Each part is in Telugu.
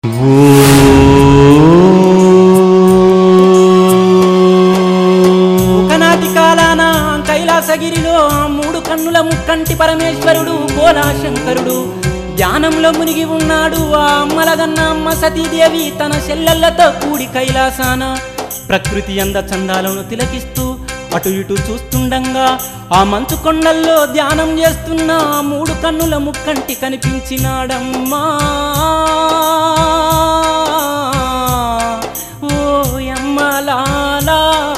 ఒకనాటి కాలాన కైలాసగిరిలో మూడు కన్నుల ముక్కంటి పరమేశ్వరుడు కోలాశంకరుడు ధ్యానంలో మునిగి ఉన్నాడు ఆ అమ్మలగన్న అమ్మ సతీదేవి తన చెల్లెళ్లతో కూడి కైలాసాన ప్రకృతి అంద చందాలను తిలకిస్తూ అటు ఇటు చూస్తుండగా ఆ మంచు కొండల్లో ధ్యానం చేస్తున్న ఆ మూడు కన్నుల ముక్కంటి కనిపించినాడమ్మా ఓ యమ్మలాలా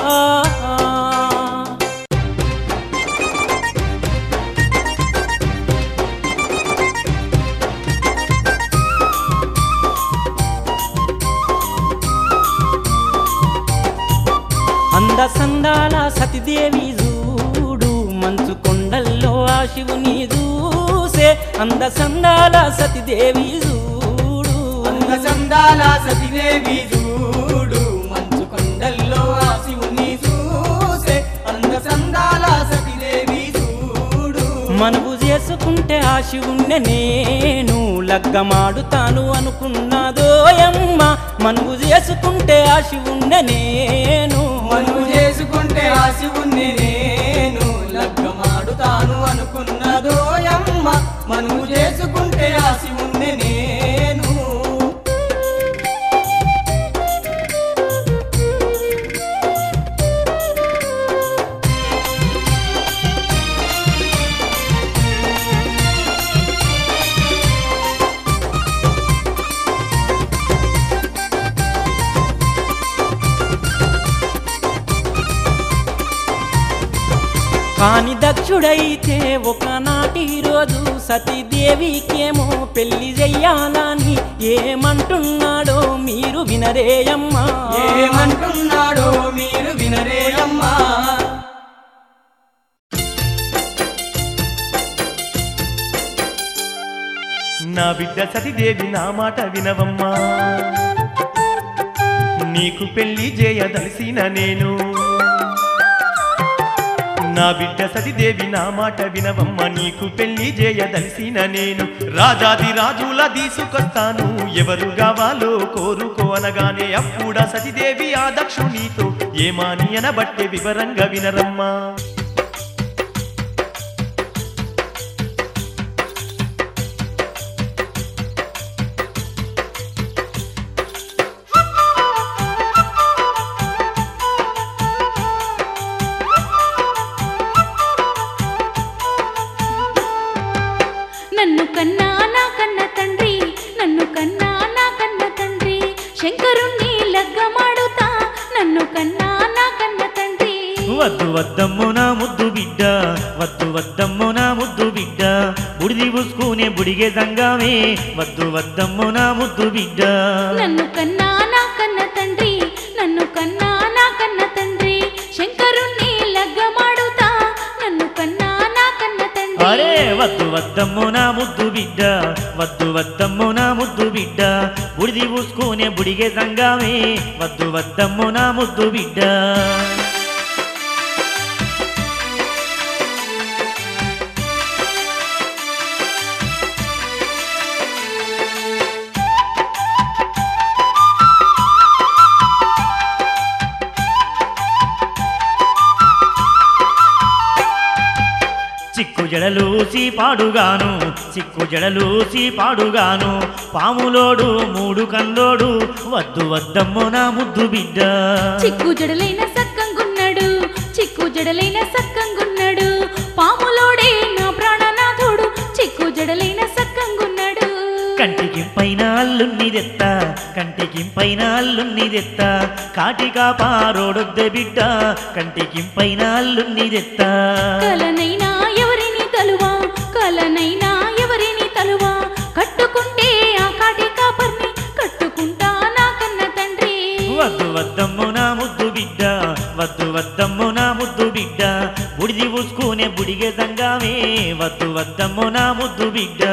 అంద సందాల సతిదేవి చూడు మంచు కొండల్లో ఆ శివుని చూసే అంద సందాల సతిదేవి చూడు అంగసందాల సతిదేవి చూడు మంచు కొండల్లో ఆ శివుని చూసే అంగసందాల సతిదేవి చూడు మనవు చేసుకుంటే ఆ శివుణ్ణి నేను లగ్గమాడుతాను అనుకున్నదోయమ్మ మనవు చేసుకుంటే ఆ శివుణ్ణి నేను మనువు చేసుకుంటే ఆ శివుణ్ణి నేను లగ్గమాడుతాను అనుకున్నదోయమ్మ మనువు చేసుకుంటే ఆ శివుణ్ణి నేను కాని దక్షుడైతే ఒకనాటి రోజు సతీదేవికేమో పెళ్లి చెయ్యాలని ఏమంటున్నాడో మీరు వినరేయమ్మా ఏమంటున్నాడో మీరు వినరే అమ్మా నా బిడ్డ సతిదేవి నా మాట వినవమ్మా నీకు పెళ్లి చేయదలిసిన నేను నా బిడ్డ సతిదేవి నా మాట వినవమ్మ నీకు పెళ్లి చేయదలిసిన నేను రాజాది రాజుల తీసుకొస్తాను ఎవరు కావాలో కోరుకో అనగానే అప్పుడా సతిదేవి ఆ దక్షునితో ఏమాని అనబట్టే వివరంగా వినరమ్మా నన్ను కన్నా నా కన్న తండ్రి నన్ను కన్నా నా కన్న తండ్రి శంకరుణ్ణి లగ్గమాడుతా నన్ను కన్నా నా కన్న తండ్రి వద్దు వద్దమ్ము నా ముద్దు బిడ్డ వద్దు వద్దమ్ము నా ముద్దు బిడ్డ బుడిది పూసుకునే బుడిగే సంగమే వద్దు వద్దమ్ము నా ముద్దు బిడ్డ నన్ను కన్నా నా కన్న తండ్రి నన్ను కన్నా నా కన్న తండ్రి శంకరుణ్ణి లగ్గమాడుతా నన్ను కన్నా నా కన్న అరే తండ్రి వద్దు వద్దమ్ము నా ముద్దు బిడ్డ వద్దు వద్దమ్ము నా ముద్దు బిడ్డ బుడిది పూసుకునే బుడిగే సంగమే వద్దు వద్దమ్ము నా ముద్దు బిడ్డ చిక్కు జడలూసి పాడుగాను చిక్కు జడలూసి పాడుగాను పాములోడు మూడు కంలోడు వద్దు వద్దమ్ము నా ముద్దు బిడ్డ చిక్కు జడలైన సక్కంగున్నాడు చిక్కు జడలైన సక్కంగున్నాడు పాములోడే నా ప్రాణనాథుడు చిక్కు జడలైన సక్కంగున్నాడు కంటికి పైన అల్లున్నిదెత్త కంటికి పైన అల్లున్నిదెత్త కాటికా పారోడొద్దె బిడ్డ కంటికి పైన అల్లున్నిదెత్త కలనైనా ఎవరిని తలువా కలనైనా ఎవరిని తలువా కట్టుకుంటే ఆ కాటి కాపర్ని కట్టుకుంటా నా కన్న తండ్రి వద్దు వద్దమ్ము నా ముద్దు బిడ్డ వద్దు వద్దమ్ము నా ముద్దు బిడ్డ బుడిది పూసుకునే బుడిగే సంగమే వద్దు వద్దమ్ము నా ముద్దు బిడ్డ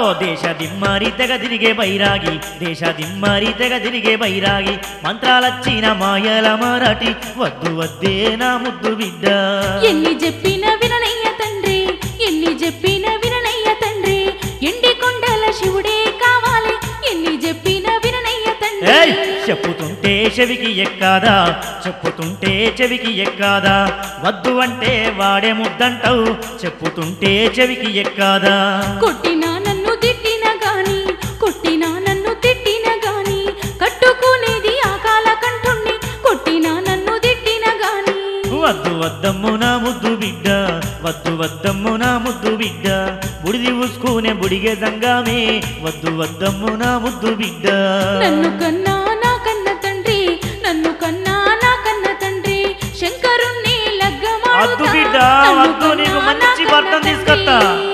దేశ దిమ్మారి తెగ తిరిగే బైరాగి దేశ దిమ్మారి తెగ తిరిగే బైరాగి మంత్రాలచ్చిన మాయల మారాటి వద్దు వద్దే నా ముద్దు బిడ్డ ఎన్ని చెప్పిన విననయ్య తండ్రి ఎన్ని చెప్పిన విననయ్య తండ్రి ఎండి కొండల శివుడే కావాలి ఎన్ని చెప్పిన విననయ్య ఏయ్ తండ్రి చెప్పుతుంటే చెవికి ఎక్కాదా చెప్పుతుంటే చెవికి ఎక్కాదా వద్దు అంటే వాడే ముద్దంటావు చెప్పుతుంటే చెవికి ఎక్కాదా కొట్టినా నన్ను తిట్టిన గాని కొట్టినా నన్ను తిట్టిన గాని కట్టుకునేది ఆ కాల కంఠుణ్ణి కొట్టినా నన్ను తిట్టిన గాని వద్దు వద్దమ్ము నా ముద్దు బిడ్డ వద్దు వద్దమ్ము నా ముద్దు బిడ్డ బుడిది ఊసుకునే బుడిగే జంగామే వద్దు వద్దమ్ము నా ముద్దు బిడ్డ నన్ను కన్నా నా కన్న తండ్రి నన్ను కన్నా నా కన్న తండ్రి శంకరుణ్ణి లగ్గమాడుతా. వద్దు బిడ్డ, నన్ను వద్దు, నీకు కన్నా నా మంచి కన్న భర్తను తీసుకొత్తా. తండ్రి.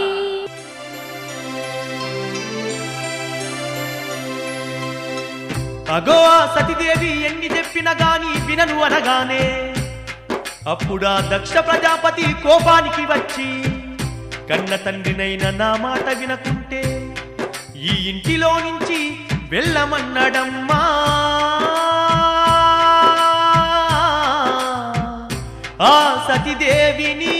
అగో ఆ సతిదేవి ఎన్ని చెప్పిన గాని వినను అనగానే అప్పుడా దక్ష ప్రజాపతి కోపానికి వచ్చి కన్న తండ్రినైన నా మాట వినకుంటే ఈ ఇంటిలో నుంచి వెళ్ళమన్నడమ్మా ఆ సతిదేవిని